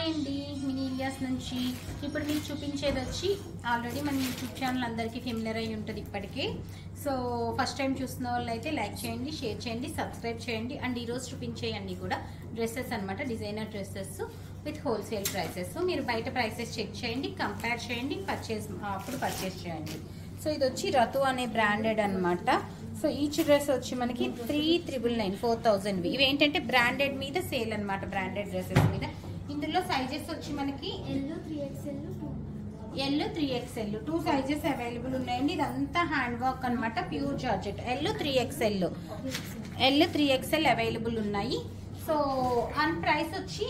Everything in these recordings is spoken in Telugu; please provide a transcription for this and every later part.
అండి మినీ ఇలియాస్ నుంచి ఇప్పుడు మీకు చూపించేది వచ్చి ఆల్రెడీ మన యూట్యూబ్ ఛానల్ అందరికీ ఫెమిలర్ అయి ఉంటుంది ఇప్పటికే సో ఫస్ట్ టైం చూస్తున్న వాళ్ళు అయితే లైక్ చేయండి షేర్ చేయండి సబ్స్క్రైబ్ చేయండి అండ్ ఈరోజు చూపించేయండి కూడా డ్రెస్సెస్ అన్నమాట designer dresses with wholesale prices మీరు బయట ప్రైసెస్ చెక్ చేయండి కంపేర్ చేయండి పర్చేస్ అప్పుడు పర్చేస్ చేయండి సో ఇది వచ్చి రతు అనే బ్రాండెడ్ అన్నమాట సో ఈచ్ డ్రెస్ వచ్చి మనకి three triple nine four thousand ఇవి ఏంటంటే బ్రాండెడ్ మీద సేల్ అన్నమాట బ్రాండెడ్ డ్రెస్సెస్ మీద ఇందులో సైజెస్ వచ్చి మనకి L three XL L three XL two sizes available ఉన్నాయండి ఇదంతా హ్యాండ్ వర్క్ అన్నమాట pure georgette L three XL L three XL available ఉన్నాయి సో అన్ ప్రైస్ వచ్చి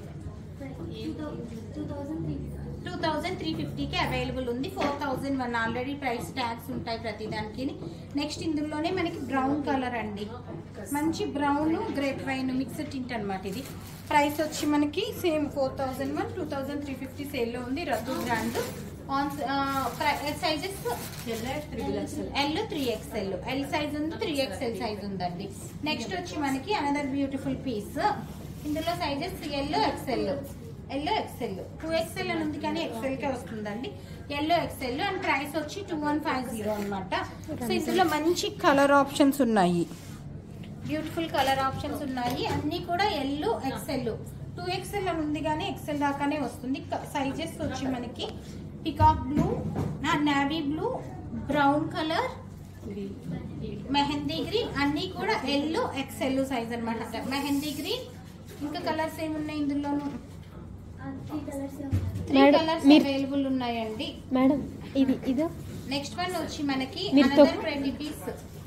two thousand three two thousand three ఫిఫ్టీకి అవైలబుల్ ఉంది four thousand one already price tags ఉంటాయి ప్రతి దానికి నెక్స్ట్ ఇందులోనే మనకి బ్రౌన్ కలర్ అండి మంచి brown grape wine mixed tint అనమాట ఇది ప్రైస్ వచ్చి మనకి same four thousand one two thousand three fifty సేల్లో ఉంది Ratu brand on sizes L three XL L size ఉంది త్రీ ఎక్స్ఎల్ సైజ్ ఉందండి నెక్స్ట్ వచ్చి మనకి అనదర్ బ్యూటిఫుల్ పీస్ ఇందులో సైజెస్ ఎల్ ఎక్స్ఎల్ ఎల్లో ఎక్సెల్ టూ ఎక్సెల్ అని ఉంది కానీ ఎక్సెల్ కే వస్తుందండి ఎల్లో ఎక్సెల్ అండ్ ప్రైస్ వచ్చి టూ వన్ ఫైవ్ జీరో అనమాట సో ఇందులో మంచి కలర్ ఆప్షన్స్ ఉన్నాయి బ్యూటిఫుల్ కలర్ ఆప్షన్స్ ఉన్నాయి అన్ని కూడా ఎల్లో ఎక్సెల్ టూ ఎక్సెల్ అని ఉంది కానీ ఎక్సెల్ దాకానే వస్తుంది సైజెస్ వచ్చి మనకి peacock blue navy blue brown colour mehndi green అన్ని కూడా ఎల్లో ఎక్సెల్ సైజ్ అనమాట మెహందీ గ్రీన్ ఇంకా కలర్స్ ఏమున్నాయి ఇందులోను three colours three madam, colours మీరు- అవైలబుల్ ఉన్నాయండి మేడం ఇది ఇదో నెక్స్ట్ వన్ వచ్చి మనకి మీరు అనదర్ తొక్- twenty piece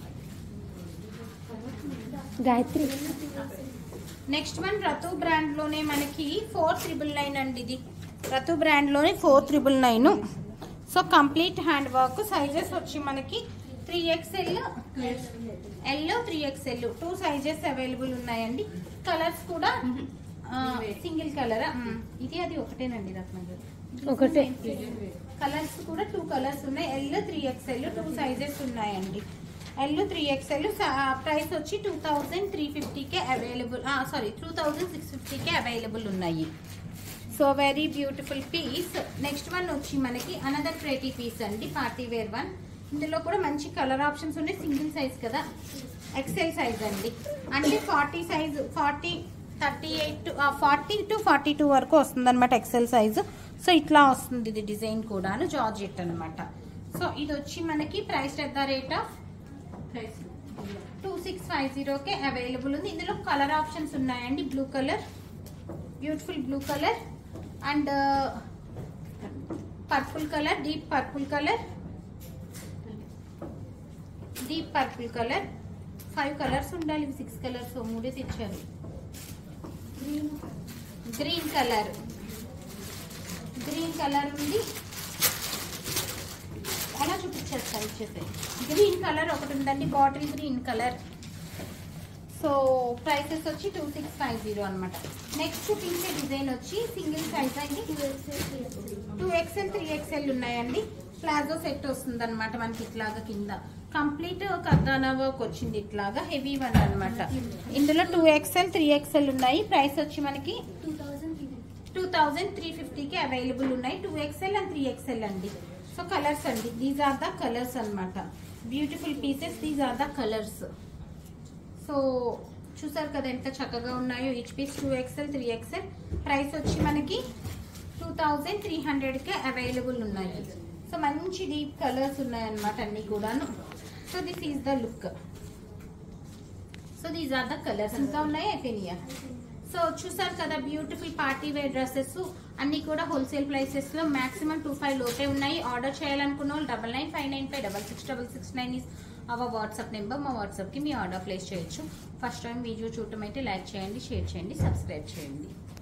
Gayatri next one Ratu brand లోనే మనకి ఫోర్ త్రిబుల్ నైన్ అండి ఇది రతు బ్రాండ్ లోనే four triple nine so complete hand work sizes వచ్చి మనకి three XL L three XL two sizes available ఉన్నాయండి కలర్స్ కూడా సింగిల్ కలర్ ఇది అది ఒకటేనండి రత్న ఒకటే. కలర్స్ కూడా టూ కలర్స్ ఉన్నాయి L three XL two sizes ఉన్నాయండి ఎల్ త్రీ ఎక్స్ఎల్ ప్రైస్ వచ్చి టూ థౌజండ్ త్రీ ఫిఫ్టీకే available sorry two thousand six ఫిఫ్టీకే అవైలబుల్ ఉన్నాయి so very beautiful piece next one వచ్చి మనకి అనదర్ ప్రేటీ పీస్ అండి పార్టీ వేర్ వన్ ఇందులో కూడా మంచి కలర్ ఆప్షన్స్ ఉన్నాయి సింగిల్ సైజ్ కదా ఎక్సెల్ సైజ్ అండి అంటే forty size forty thirty eight forty two forty two వరకు వస్తుంది అనమాట ఎక్సెల్ సైజ్ సో ఇట్లా వస్తుంది ఇది డిజైన్ కూడాను జార్జెట్ అనమాట సో ఇది వచ్చి మనకి price at the rate of two six five జీరోకే అవైలబుల్ ఉంది ఇందులో కలర్ ఆప్షన్స్ ఉన్నాయండి blue colour beautiful blue colour and purple colour deep purple colour deep purple colour five colours ఉండాలి సిక్స్ కలర్స్ మూడే తెచ్చారు green green colour green colour ఉంది అలా చూపించేస్తారు ఇచ్చేసాయి గ్రీన్ కలర్ ఒకటి ఉందండి bottle green colour so prices వచ్చి టూ సిక్స్ ఫైవ్ జీరో అనమాట నెక్స్ట్ చూపించే డిజైన్ వచ్చి సింగిల్ సైజ్ అండి two XL three XL two XL three XL ఉన్నాయండి ప్లాజో సెట్ వస్తుంది అనమాట మనకి ఇట్లాగా కింద కంప్లీట్ కర్దానా వర్క్ వచ్చింది ఇట్లాగా హెవీ వన్ అన్నమాట ఇందులో టూ ఎక్స్ఎల్ త్రీ ఎక్స్ఎల్ ఉన్నాయి ప్రైస్ వచ్చి మనకి two thousand three two thousand three ఫిఫ్టీకి అవైలబుల్ ఉన్నాయి two XL and three XL అండి సో కలర్స్ అండి దీస్ ఆర్ ద కలర్స్ అన్నమాట beautiful pieces these are the colours so చూసారు కదా ఎంత చక్కగా ఉన్నాయో each piece two XL three XL price వచ్చి మనకి టూ థౌజండ్ త్రీ హండ్రెడ్కే అవైలబుల్ ఉన్నాయి సో మంచి డీప్ కలర్స్ ఉన్నాయన్నమాట అన్ని కూడాను so this is the look so these are the colours ఇంకా ఉన్నాయి అయిపోయినాయా సో చూసారు కదా బ్యూటిఫుల్ పార్టీ వేర్ డ్రెస్సెస్ అన్ని కూడా హోల్సేల్ ప్రైసెస్ లో మాక్సిమం టూ ఫైవ్ లోటే ఉన్నాయి ఆర్డర్ చేయాలనుకున్న వాళ్ళు double nine five nine five double six double six nine is our WhatsApp number మా వాట్సాప్కి మీ ఆర్డర్ ప్లేస్ చేయొచ్చు ఫస్ట్ టైం వీడియో చూడటం అయితే లైక్ చేయండి షేర్ చేయండి సబ్స్క్రైబ్ చేయండి